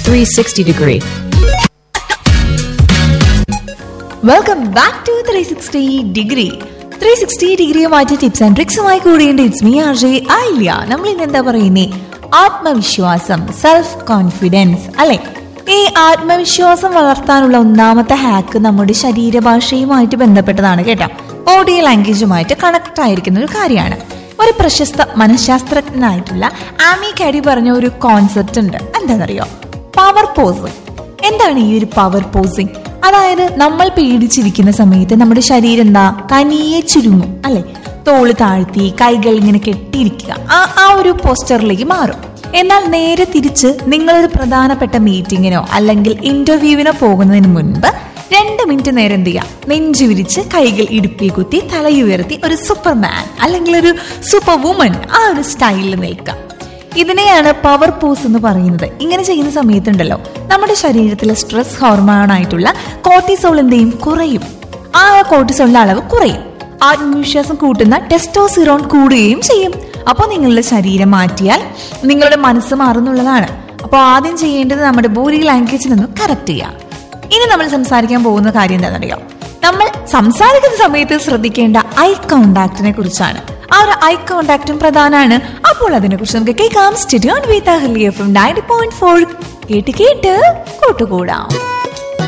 360 degree. Welcome back to three sixty degree three sixty ഡിഗ്രിയുമായിട്ട് tips and ട്രിക്സുമായി കൂടിയുണ്ട് it's me R J ആയില്ല നമ്മൾ ഇന്ന് എന്താ പറയുന്നേ ആത്മവിശ്വാസം സെൽഫ് കോൺഫിഡൻസ് അല്ലെ ഈ ആത്മവിശ്വാസം വളർത്താനുള്ള ഒന്നാമത്തെ ഹാക്ക് നമ്മുടെ ശരീരഭാഷയുമായിട്ട് ബന്ധപ്പെട്ടതാണ് കേട്ടോ ബോഡി ലാംഗ്വേജുമായിട്ട് കണക്ട് ആയിരിക്കുന്ന ഒരു കാര്യമാണ് ഒരു പ്രശസ്ത മനഃശാസ്ത്രജ്ഞനായിട്ടുള്ള ആമി കാരി പറഞ്ഞ ഒരു കോൺസെപ്റ്റ് ഉണ്ട് എന്താണെന്നറിയോ പവർ പോസിംഗ് എന്താണ് ഈ ഒരു പവർ പോസിങ് അതായത് നമ്മൾ പേടിച്ചിരിക്കുന്ന സമയത്ത് നമ്മുടെ ശരീരം എന്താ തനിയെ ചുരുങ്ങും അല്ലെ തോള് താഴ്ത്തി കൈകൾ ഇങ്ങനെ കെട്ടിയിരിക്കുക ആ ആ ഒരു പോസ്റ്ററിലേക്ക് മാറും എന്നാൽ നേരെ തിരിച്ച് നിങ്ങളൊരു പ്രധാനപ്പെട്ട മീറ്റിങ്ങിനോ അല്ലെങ്കിൽ ഇന്റർവ്യൂവിനോ പോകുന്നതിന് മുൻപ് രണ്ട് മിനിറ്റ് നേരം എന്ത് ചെയ്യാം നെഞ്ചു വിരിച്ച് കൈകൾ ഇടുപ്പിൽ കുത്തി തലയുയർത്തി ഒരു സൂപ്പർമാൻ അല്ലെങ്കിൽ ഒരു സൂപ്പർ വുമൺ ആ ഒരു സ്റ്റൈലിൽ നിൽക്കാം ഇതിനെയാണ് പവർ പോസ് എന്ന് പറയുന്നത് ഇങ്ങനെ ചെയ്യുന്ന സമയത്തുണ്ടല്ലോ നമ്മുടെ ശരീരത്തിലെ സ്ട്രെസ് ഹോർമോൺ ആയിട്ടുള്ള കോർട്ടിസോൾ എന്തെയും കുറയും ആ കോർട്ടിസോളിന്റെ അളവ് കുറയും ആത്മവിശ്വാസം കൂട്ടുന്ന ടെസ്റ്റോസിറോൺ കൂടുകയും ചെയ്യും അപ്പോൾ നിങ്ങളുടെ ശരീരം മാറ്റിയാൽ നിങ്ങളുടെ മനസ്സ് മാറുന്നുള്ളതാണ് അപ്പോൾ ആദ്യം ചെയ്യേണ്ടത് നമ്മുടെ ബോഡി ലാംഗ്വേജിൽ നിന്ന് കറക്റ്റ് ചെയ്യാം ഇനി നമ്മൾ സംസാരിക്കാൻ പോകുന്ന കാര്യം എന്താണെന്നറിയോ നമ്മൾ സംസാരിക്കുന്ന സമയത്ത് ശ്രദ്ധിക്കേണ്ട ഐ കോണ്ടാക്റ്റിനെ കുറിച്ചാണ് ആ ഒരു ഐ കോണ്ടാക്റ്റും പ്രധാനമാണ് അപ്പോൾ അതിനെ കുറിച്ച് നമുക്ക് കേൾക്കാം studio with Ahalia from ninety point four കേട്ട് കേട്ട് കൂട്ടുകൂടാം